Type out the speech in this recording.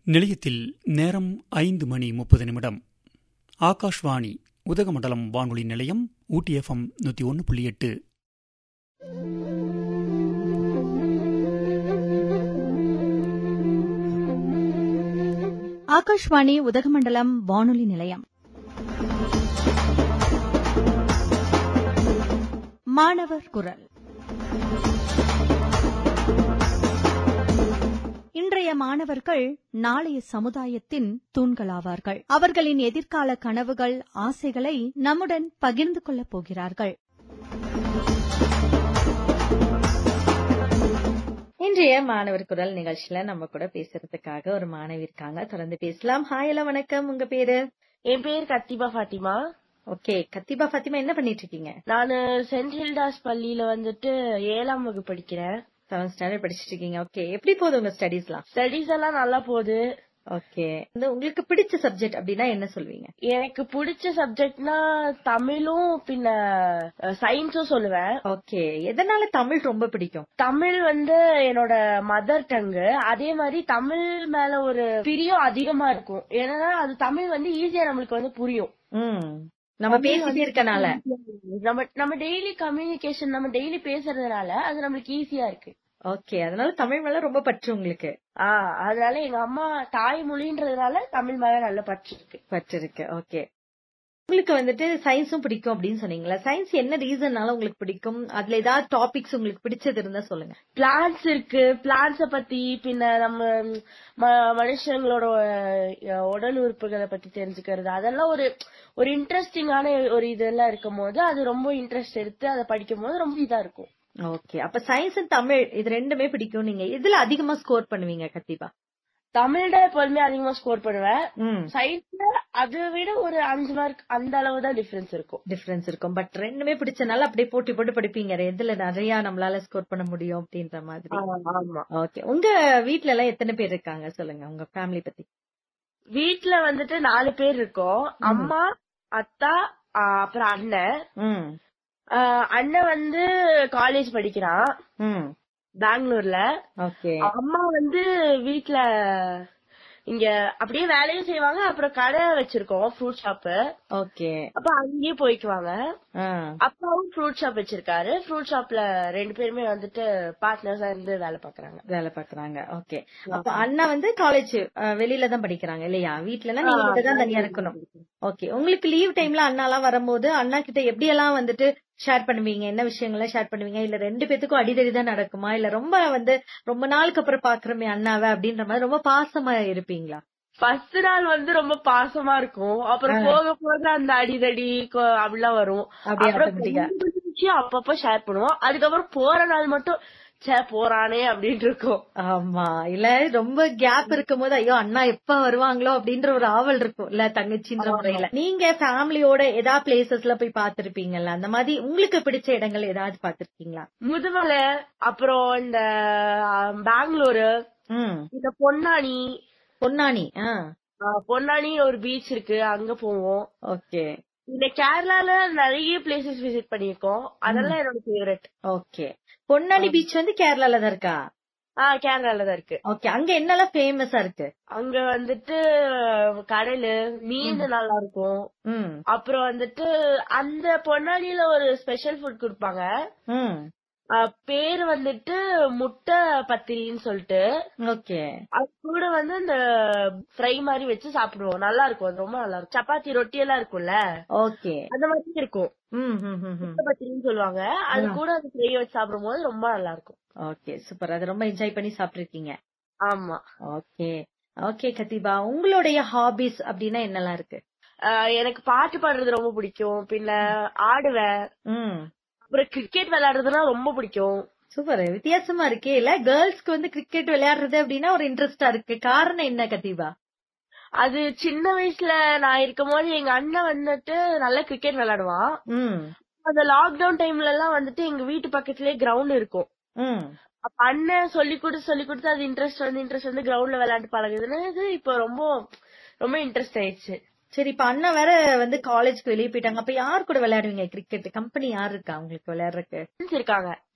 நிலையத்தில் நேரம் ஐந்து மணி முப்பது நிமிடம் ஆகாஷ்வாணி உதகமண்டலம் வானொலி நிலையம் ஊட்டி எஃப்எம் நூற்றி ஒன்று புள்ளி எட்டு ஆகாஷ்வாணி உதகமண்டலம் வானொலி நிலையம் மாணவர் குரல் இன்றைய மாணவர்கள் நாளைய சமுதாயத்தின் தூண்களாவார்கள் அவர்களின் எதிர்கால கனவுகள் ஆசைகளை நம்முடன் பகிர்ந்து கொள்ளப் போகிறார்கள் இன்றைய மாணவர் குரல் நிகழ்ச்சியில நம்ம கூட பேசுறதுக்காக ஒரு மாணவி இருக்காங்க தொடர்ந்து பேசலாம் ஹாய் எல்லாம் வணக்கம் உங்க பேரு என் பேர் கத்திபா ஃபாத்திமா ஓகே கத்திபா ஃபாத்திமா என்ன பண்ணிட்டு இருக்கீங்க நான் சென்ட் ஹில்டாஸ் பள்ளியில வந்துட்டு ஏழாம் வகுப்பு படிக்கிறேன் செவன்த் ஸ்டாண்டர்ட் படிச்சிட்டு இருக்கீங்க ஓகே எப்படி போகுது உங்க ஸ்டடீஸ்லாம் ஸ்டடீஸ் எல்லாம் நல்லா போகுது ஓகே இந்த உங்களுக்கு பிடிச்ச சப்ஜெக்ட் அப்படின்னா என்ன சொல்வீங்க எனக்கு பிடிச்ச சப்ஜெக்ட்னா தமிழும் பின்ன சயின்ஸும் சொல்லுவேன் ஓகே எதனால தமிழ் ரொம்ப பிடிக்கும் தமிழ் வந்து என்னோட மதர் டங்கு அதே மாதிரி தமிழ் மேல ஒரு பிரியம் அதிகமா இருக்கும் ஏன்னா அது தமிழ் வந்து ஈஸியா நம்மளுக்கு வந்து புரியும் ம் நம்ம பேசிட்டே இருக்கனால நம்ம நம்ம டெய்லி கம்யூனிகேஷன் நம்ம டெய்லி பேசுறதுனால அது நம்மளுக்கு ஈஸியா இருக்கு ஓகே அதனால தமிழ் மேல ரொம்ப பற்று உங்களுக்கு ஆஹ் அதனால எங்க அம்மா தாய்மொழின்றதுனால தமிழ் மேல நல்ல பற்று இருக்கு பற்று இருக்கு ஓகே உங்களுக்கு வந்துட்டு சயின்ஸும் பிடிக்கும் அப்படின்னு சொன்னீங்களா சயின்ஸ் என்ன ரீசன்னால உங்களுக்கு பிடிக்கும் அதுல ஏதாவது டாபிக்ஸ் உங்களுக்கு பிடிச்சது இருந்தா சொல்லுங்க பிளான்ஸ் இருக்கு பிளான்ஸ பத்தி பின்ன நம்ம ம- மனுஷங்களோட அஹ், உடல் உறுப்புகளை பத்தி தெரிஞ்சுக்கிறது அதெல்லாம் ஒரு ஒரு இன்ட்ரெஸ்டிங்கான ஒரு இதெல்லாம் இருக்கும் போது அது ரொம்ப இன்ட்ரெஸ்ட் எடுத்து அதை படிக்கும் போது ரொம்ப இதா இருக்கும் ஓகே அப்ப சயின்ஸ் அண்ட் தமிழ் இது ரெண்டுமே பிடிக்கும் நீங்க இதுல அதிகமா ஸ்கோர் பண்ணுவீங்க கத்திப்பா தமிழ்ல எப்போதுமே அதிகமா ஸ்கோர் பண்ணுவேன் ம் சயின்ஸ்ல அதை விட ஒரு அஞ்சு மார்க் அந்த அளவு தான் டிஃபரன்ஸ் இருக்கும் டிஃபரன்ஸ் இருக்கும் பட் ரெண்டுமே பிடிச்சனால அப்படியே போட்டி போட்டு படிப்பீங்க எதுல நிறைய நம்மளால ஸ்கோர் பண்ண முடியும் அப்படின்ற மாதிரி ஆமா ஓகே உங்க வீட்ல எல்லாம் எத்தனை பேர் இருக்காங்க சொல்லுங்க உங்க ஃபேமிலி பத்தி வீட்ல வந்துட்டு நாலு பேர் இருக்கோம் அம்மா அத்தா ஆஹ் அப்புறம் அண்ணன் ம் ஆஹ் அண்ணன் வந்து காலேஜ் படிக்கிறான் ம் பெங்களூர்ல ஓகே அம்மா வந்து வீட்ல இங்க அப்படியே வேலையும் செய்வாங்க அப்புறம் கடை வச்சிருக்கோம் ஃப்ரூட் ஷாப் ஓகே அப்ப அங்கேயே போய்க்குவாங்க ஆ அப்பாவும் ஃப்ரூட் ஷாப் வச்சிருக்காரு ஃப்ரூட் ஷாப்ல ரெண்டு பேருமே வந்துட்டு பார்ட்னர்ஸா இருந்து வேலை பாக்குறாங்க வேலை பாக்குறாங்க ஓகே அப்ப அண்ணா வந்து காலேஜ் வெளியில தான் படிக்கிறாங்க இல்லையா வீட்ல எல்லாம் நீங்க மட்டும் தான் தனியா இருக்கணும் ஓகே உங்களுக்கு லீவ் டைம்ல அண்ணாலாம் வரும்போது அண்ணா கிட்ட எப்படி எல்லாம் வந்துட்டு ஷேர் பண்ணுவீங்க என்ன விஷயங்கள்லாம் ஷேர் பண்ணுவீங்க இல்ல ரெண்டு பேத்துக்கும் அடிதடி தான் நடக்குமா இல்ல ரொம்ப வந்து ரொம்ப நாளுக்கு அப்புறம் பாக்குறமே அண்ணாவை அப்படின்ற மாதிரி ரொம்ப பாசமா இருப்பீங்களா ஃபர்ஸ்ட் நாள் வந்து ரொம்ப பாசமா இருக்கும் அப்புறம் போக போக அந்த அடிதடி கொ- அப்படிலாம் வரும் அப்படியே அப்புறம் automatic ஆ. கொஞ்சம் கொஞ்சம் விஷயம் அப்பப்ப ஷேர் பண்ணுவோம் அதுக்கப்புறம் போற நாள் மட்டும் சே போறானே அப்படின்னு இருக்கும் ஆமா இல்ல ரொம்ப கேப் இருக்கும் போது ஐயோ அண்ணா எப்ப வருவாங்களோ அப்படின்ற ஒரு ஆவல் இருக்கும் இல்ல தங்கச்சின்ற முறையில நீங்க ஃபேமிலியோட ஏதாவது பிளேசஸ்ல போய் பாத்திருப்பீங்கல்ல அந்த மாதிரி உங்களுக்கு பிடிச்ச இடங்கள் ஏதாவது பாத்திருக்கீங்களா முதுமலை அப்புறம் இந்த ஆஹ், பெங்களூரு ம் இந்த பொன்னானி பொன்னானி ஆ ஆஹ், பொன்னானி ஒரு பீச் இருக்கு அங்க போவோம் ஓகே இந்த கேரளால நிறைய பிளேசஸ் விசிட் பண்ணிருக்கோம் அதெல்லாம் என்னோட ஃபேவரட் ஓகே பொன்னானி பீச் வந்து கேரளால தான் இருக்கா ஆஹ் கேரளால தான் இருக்கு ஓகே அங்க என்னெல்லாம் ஃபேமஸா இருக்கு அங்க வந்துட்டு கடலு மீன் நல்லா இருக்கும் ம் அப்புறம் வந்துட்டு அந்த பொன்னாடியில ஒரு ஸ்பெஷல் ஃபுட் கொடுப்பாங்க ம் அஹ் பேரு வந்துட்டு முட்டை பத்திரின்னு சொல்லிட்டு ஓகே அது கூட வந்து அந்த ஃப்ரை மாதிரி வச்சு சாப்பிடுவோம் நல்லா இருக்கும் அது ரொம்ப நல்லா இருக்கும் சப்பாத்தி ரொட்டி எல்லாம் இருக்கும்ல ஓகே அந்த மாதிரி இருக்கும் ம் ம் ம் ம் முட்டை பத்திரின்னு சொல்லுவாங்க அது கூட அந்த ஃப்ரை வச்சு சாப்பிடும் போது ரொம்ப நல்லா இருக்கும் ஓகே சூப்பர் அது ரொம்ப என்ஜாய் பண்ணி சாப்பிட்டிருக்கீங்க ஆமா ஓகே ஓகே கத்திபா உங்களுடைய ஹாபிஸ் அப்படின்னா என்னெல்லாம் இருக்கு அஹ் எனக்கு பாட்டு பாடுறது ரொம்ப பிடிக்கும் பின்ன ஆடுவேன் ம் அப்புறம் கிரிக்கெட் விளையாடுறதுனா ரொம்ப பிடிக்கும் சூப்பர் வித்தியாசமா இருக்கே இல்ல கேர்ள்ஸ்க்கு வந்து கிரிக்கெட் விளையாடுறது அப்படின்னா ஒரு இன்ட்ரெஸ்டா இருக்கு காரணம் என்ன கத்திபா அது சின்ன வயசுல நான் இருக்கும் போது எங்க அண்ணன் வந்துட்டு நல்லா கிரிக்கெட் விளையாடுவான் ம் அந்த லாக்டவுன் டைம்ல எல்லாம் வந்துட்டு எங்க வீட்டு பக்கத்துலயே கிரவுண்ட் இருக்கும் ம் அப்ப அண்ணன் சொல்லி கொடுத்து சொல்லி கொடுத்து அது இன்ட்ரெஸ்ட் வந்து இன்ட்ரெஸ்ட் வந்து கிரவுண்ட்ல விளையாண்டு பழகுதுன்னு இது இப்போ ரொம்ப ரொம்ப இன்ட்ரெஸ்ட் ஆயிடுச்சு சரி இப்ப அண்ணா வேற வந்து காலேஜ்க்கு வெளியே போயிட்டாங்க அப்ப யார் கூட விளையாடுவீங்க கிரிக்கெட் கம்பெனி யார் இருக்கா உங்களுக்கு விளையாடுறதுக்கு Friends இருக்காங்க